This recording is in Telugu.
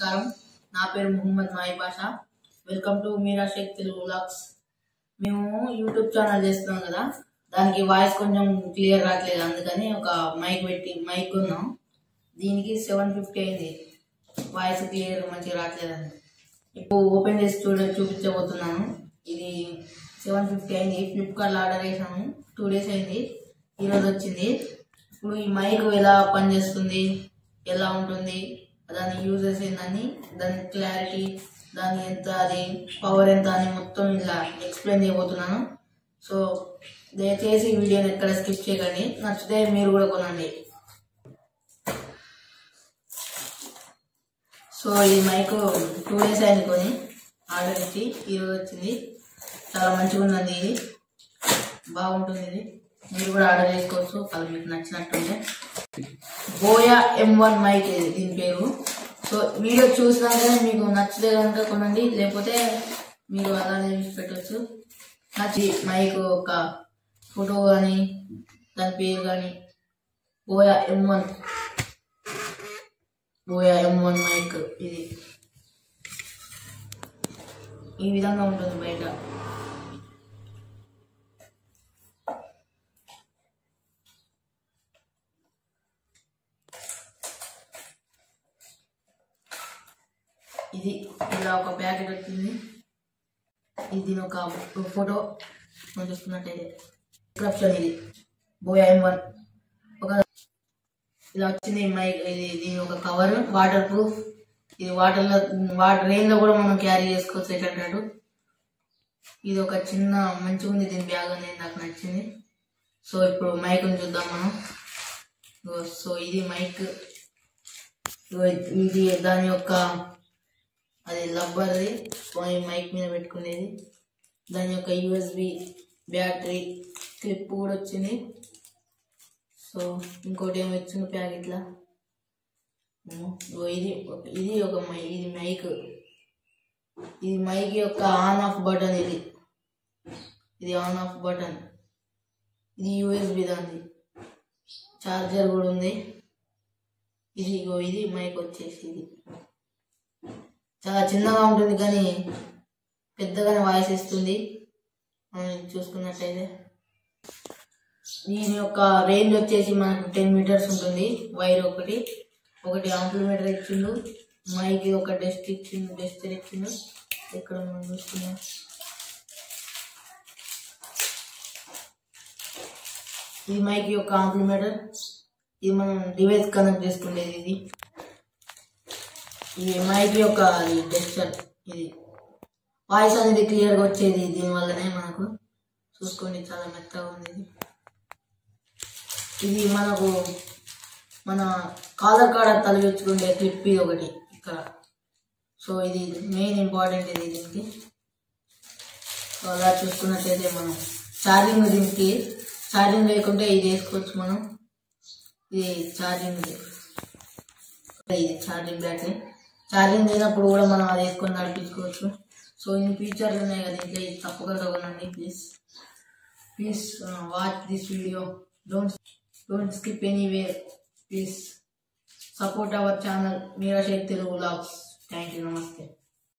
నమస్కారం నా పేరు Muhammad Mai Basha welcome to Meera Sheikh Telugu vlogs మేము యూట్యూబ్ ఛానల్ చేస్తున్నాం కదా దానికి వాయిస్ కొంచెం క్లియర్ రావట్లేదు అందుకని ఒక మైక్ పెట్టి మైక్ కొన్నాం దీనికి సెవెన్ ఫిఫ్టీ అయింది వాయిస్ క్లియర్ మంచిగా రావట్లేదని ఇప్పుడు ఓపెన్ చేసి చూడ చూపించబోతున్నాను ఇది సెవెన్ ఫిఫ్టీ అయింది ఫ్లిప్కార్ట్లో ఆర్డర్ చేసాము టూ డేస్ అయింది ఈరోజు వచ్చింది ఇప్పుడు ఈ మైక్ ఎలా పనిచేస్తుంది ఎలా ఉంటుంది దాని యూజెస్ ఏందని దాని క్లారిటీ దాని ఎంత అది పవర్ ఎంత అని మొత్తం ఇలా ఎక్స్ప్లెయిన్ చేయబోతున్నాను సో దయచేసి ఈ వీడియోని ఎక్కడ స్కిప్ చేయకండి నచ్చితే మీరు కూడా కొనండి సో ఈ మైక్ టూ డేస్ అయింది కొని ఆర్డర్ ఇచ్చి ఈరోజు వచ్చింది చాలా మంచిగా ఉందండి ఇది బాగుంటుంది ఇది మీరు కూడా ఆర్డర్ చేసుకోవచ్చు అది మీకు నచ్చినట్టుంటే బోయా ఎం వన్ మైక్ ఇది దీని పేరు సో వీడియో చూసినాక మీకు నచ్చితే కనుక కొనండి లేకపోతే మీరు అలానే చూసి పెట్టవచ్చు నచ్చి మైక్ ఒక ఫోటో కానీ దాని పేరు కానీ Boya M one Boya M one mic ఇది ఈ విధంగా ఉంటుంది బయట ఇది ఇలా ఒక ప్యాకెట్ వచ్చింది ఇది దీని ఒక ఫోటో మనం చూసుకున్నట్టయితే డిస్క్రిప్షన్ ఇది బోయా ఎం వన్ ఒక ఇలా వచ్చింది మైక్ ఇది దీని ఒక కవర్ వాటర్ ప్రూఫ్ ఇది వాటర్లో వాటర్ రెయిన్లో కూడా మనం క్యారీ చేసుకోవచ్చు ఏంటంటాడు ఇది ఒక చిన్న మంచిగా ఉంది దీని బ్యాగ్ అనేది నాకు నచ్చింది సో ఇప్పుడు మైక్ చూద్దాం మనం ఇగో సో ఇది మైక్ ఇగో ఇది దాని యొక్క అది లబ్బర్ది మైక్ మీద పెట్టుకునేది దాని యొక్క యూఎస్బి బ్యాటరీ క్లిప్ కూడా వచ్చింది సో ఇంకోటి ఏమి వచ్చింది ప్యాకెట్లో ఇది ఇది ఒక మై ఇది మైక్ ఇది మైక్ యొక్క ఆన్ ఆఫ్ బటన్ ఇది ఇది ఆన్ ఆఫ్ బటన్ ఇది యూఎస్బి దాన్ని చార్జర్ కూడా ఉంది ఇది ఇగో ఇది మైక్ వచ్చేసి ఇది చాలా చిన్నగా ఉంటుంది కానీ పెద్దగానే వాయిస్ ఇస్తుంది మనం చూసుకున్నట్టయితే దీని యొక్క రేంజ్ వచ్చేసి మనకు టెన్ మీటర్స్ ఉంటుంది వైర్ ఒకటి ఒకటి ఆంప్లిమీటర్ ఇచ్చిండు మైక్ ఒక డెస్ట్ ఇచ్చిండు డెస్టర్ ఇచ్చిండు ఇక్కడ మనం చూసుకున్నాం ఇది మైక్ యొక్క ఆంప్లిమీటర్ ఇది మనం డివైస్ కనెక్ట్ చేసుకునేది ఇది ఈ మైక్ యొక్క టెక్స్చర్ ఇది వాయిస్ అనేది క్లియర్గా వచ్చేది దీనివల్లనే మనకు చూసుకోండి చాలా మెత్తగా ఉంది ఇది ఇది మనకు మన కాలర్ కాడ తలగించుకునే క్లిప్ ఇది ఒకటి ఇక్కడ సో ఇది మెయిన్ ఇంపార్టెంట్ ఇది దీనికి సో అలా చూసుకున్నట్టయితే మనం ఛార్జింగ్ దీనికి ఛార్జింగ్ లేకుంటే ఇది వేసుకోవచ్చు మనం ఇది ఛార్జింగ్ ఇది ఛార్జింగ్ బ్యాటరీ ఛార్జింగ్ లేనప్పుడు కూడా మనం అది వేసుకొని నడిపించుకోవచ్చు సో ఇన్ని ఫీచర్లు ఉన్నాయి కదా ఇంకా ఇది తప్పకుండా కొనండి please please watch this video don't don't skip anywhere please support our channel Meera Sheikh Telugu vlogs thank you నమస్తే